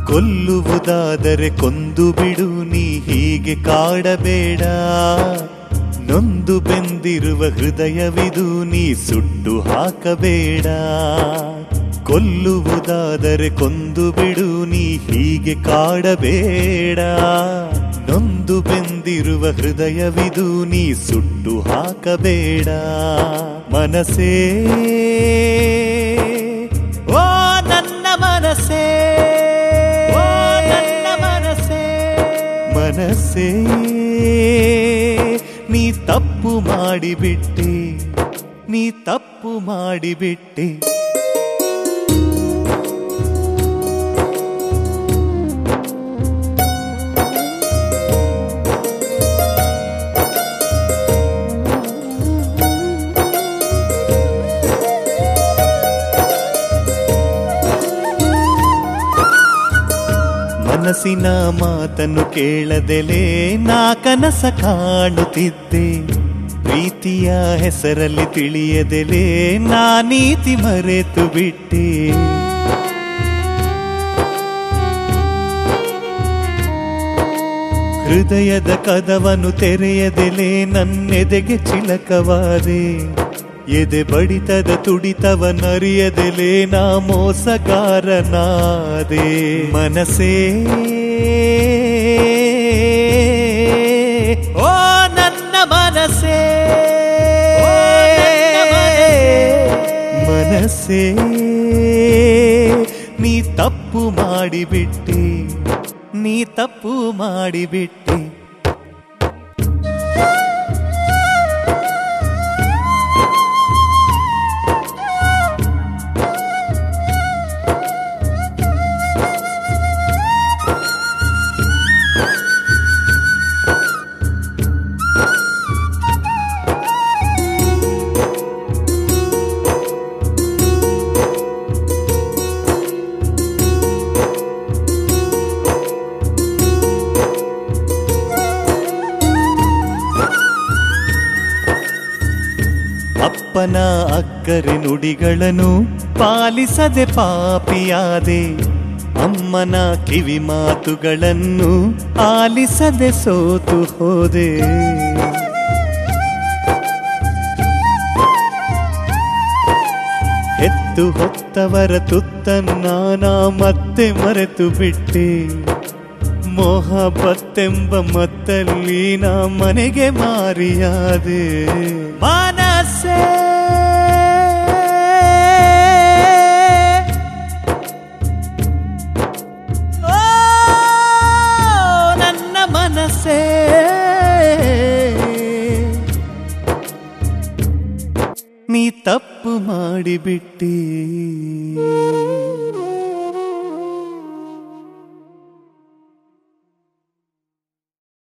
ಕೊಲ್ಲುವುದಾದರೆ ಕೊಂದು ಬಿಡು ನೀ ಹೀಗೆ ಕಾಡಬೇಡ ನೊಂದು ಬೆಂದಿರುವ ಹೃದಯವಿದು ನೀ ಸುಟ್ಟು ಹಾಕಬೇಡ ಕೊಲ್ಲುವುದಾದರೆ ಕೊಂದು ಬಿಡು ನೀ ಹೀಗೆ ಕಾಡಬೇಡ ನೊಂದು ಬೆಂದಿರುವ ಹೃದಯವಿದು ನೀ ಸುಟ್ಟು ಹಾಕಬೇಡ ಮನಸೇ ಓ ನನ್ನ ಮನಸೇ ಓ ನನ್ನ ಮನಸೇ ಮನಸ್ಸೇ ನೀ ತಪ್ಪು ಮಾಡಿಬಿಟ್ಟೆ ನೀ ತಪ್ಪು ಮಾಡಿಬಿಟ್ಟೆ ಮನಸ್ಸಿನ ಮಾತನ್ನು ಕೇಳದೆಲೆ ನಾ ಕನಸ ಕಾಣುತ್ತಿದ್ದೆ ಪ್ರೀತಿಯ ಹೆಸರಲ್ಲಿ ತಿಳಿಯದೆಲೆ ನಾ ನೀತಿ ಮರೆತು ಬಿಟ್ಟೆ ಹೃದಯದ ಕದವನ್ನು ತೆರೆಯದೆಲೆ ನನ್ನೆದೆಗೆ ಚಿಲಕವಾದೆ ಎದೆ ಬಡಿತದ ತುಡಿತವನ್ನರಿಯದೆಲೆ ನಾ ಮೋಸಗಾರನಾದೆ ಮನಸೇ ಓ ನನ್ನ ಮನಸೇ ಮನಸ್ಸೇ ನೀ ತಪ್ಪು ಮಾಡಿಬಿಟ್ಟೆ ನೀ ತಪ್ಪು ಮಾಡಿಬಿಟ್ಟೆ ಅಪ್ಪನ ಅಕ್ಕರೆ ನುಡಿಗಳನ್ನು ಪಾಲಿಸದೆ ಪಾಪಿಯಾದೆ ಅಮ್ಮನ ಕಿವಿ ಮಾತುಗಳನ್ನು ಆಲಿಸದೆ ಸೋತು ಹೋದೆ ಹೆತ್ತು ಹೊತ್ತವರ ತುತ್ತನ್ನ ನಾ ಮತ್ತೆ ಮರೆತು ಬಿಟ್ಟೆ ಮೊಹಬತ್ತೆಂಬ ಮತ್ತಲ್ಲಿ ನಾ ಮನೆಗೆ ಮಾರಿಯಾದೆ ಮನಸ್ಸೇ ಓ, ನನ್ನ ಮನಸ್ಸೇ ನೀ ತಪ್ಪು ಮಾಡಿಬಿಟ್ಟಿ